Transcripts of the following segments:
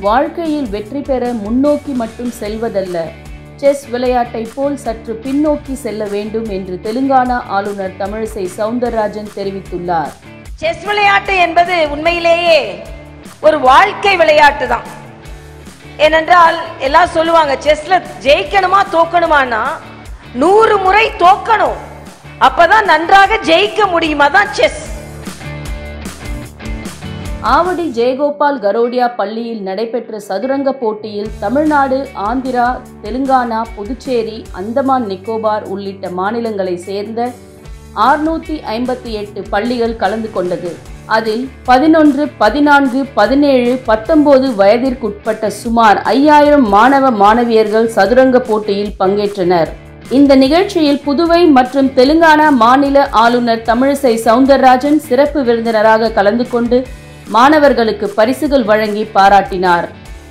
வாழ்க்கையில் வெற்றி பெற முன்னோக்கி மட்டும் செல்வதல்ல செஸ் விளையாட்டைப் போல் சற்று பின்னோக்கி செல்ல வேண்டும் என்று தெலுங்கானா ஆளுநர் தமிழிசை சவுந்தரராஜன் தெரிவித்துள்ளார் செஸ் விளையாட்டு என்பது உண்மையிலேயே ஒரு வாழ்க்கை விளையாட்டு தான் ஏனென்றால் எல்லாம் சொல்லுவாங்க செஸ்ல ஜெயிக்கணுமா தோக்கணுமானா நூறு முறை தோக்கணும் அப்பதான் நன்றாக ஜெயிக்க முடியுமா தான் செஸ் ஆவடி ஜெயகோபால் கரோடியா பள்ளியில் நடைபெற்ற சதுரங்க போட்டியில் தமிழ்நாடு ஆந்திரா தெலுங்கானா புதுச்சேரி அந்தமான் நிக்கோபார் உள்ளிட்ட மாநிலங்களை சேர்ந்த ஆறுநூத்தி ஐம்பத்தி எட்டு பள்ளிகள் கலந்து கொண்டது அதில் பதினொன்று பதினான்கு பதினேழு பத்தொன்பது வயதிற்குட்பட்ட சுமார் ஐயாயிரம் மாணவ மாணவியர்கள் சதுரங்க போட்டியில் பங்கேற்றனர் இந்த நிகழ்ச்சியில் புதுவை மற்றும் தெலுங்கானா மாநில ஆளுநர் தமிழிசை சவுந்தரராஜன் சிறப்பு விருந்தினராக கலந்து கொண்டு மாணவர்களுக்கு பரிசுகள் வழங்கி பாராட்டினார்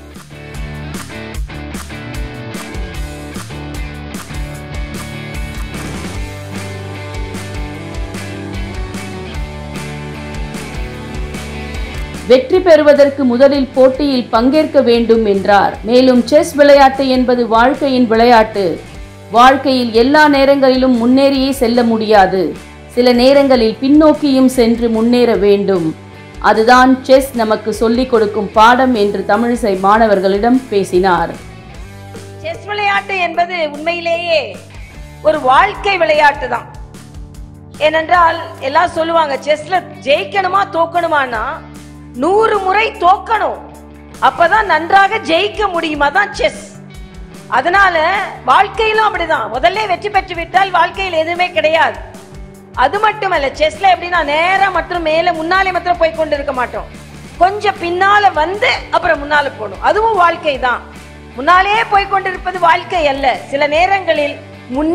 வெற்றி பெறுவதற்கு முதலில் போட்டியில் பங்கேற்க வேண்டும் என்றார் மேலும் செஸ் விளையாட்டு என்பது வாழ்க்கையின் விளையாட்டு வாழ்க்கையில் எல்லா நேரங்களிலும் முன்னேறியே செல்ல முடியாது சில நேரங்களில் பின்னோக்கியும் சென்று முன்னேற வேண்டும் அதுதான் செஸ் நமக்கு சொல்லிக் கொடுக்கும் பாடம் என்று தமிழிசை மாணவர்களிடம் பேசினார் செஸ் விளையாட்டு என்பது உண்மையிலேயே ஒரு வாழ்க்கை விளையாட்டு தான் ஏனென்றால் எல்லாம் சொல்லுவாங்க செஸ்ல ஜெயிக்கணுமா தோக்கணுமானா நூறு முறை தோக்கணும் அப்பதான் நன்றாக ஜெயிக்க முடியுமா தான் செஸ் அதனால வாழ்க்கையிலும் அப்படிதான் முதல்ல வெற்றி பெற்று விட்டால் வாழ்க்கையில் எதுவுமே கிடையாது அது மட்டுமல்ல செஸ்ல எப்படின்னா நேரா மற்றும் மேல முன்னாலே மாத்திரம் போய் கொண்டு இருக்க மாட்டோம் கொஞ்சம் பின்னால வந்து அப்புறம் முன்னால போகணும் அதுவும் வாழ்க்கை தான் முன்னாலே போய் கொண்டிருப்பது வாழ்க்கை அல்ல சில நேரங்களில்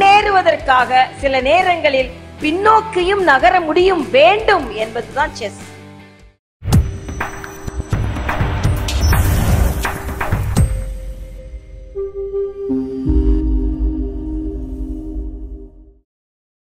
முன்னேறுவதற்காக சில நேரங்களில் பின்னோக்கியும் நகர முடியும் வேண்டும் என்பதுதான் செஸ்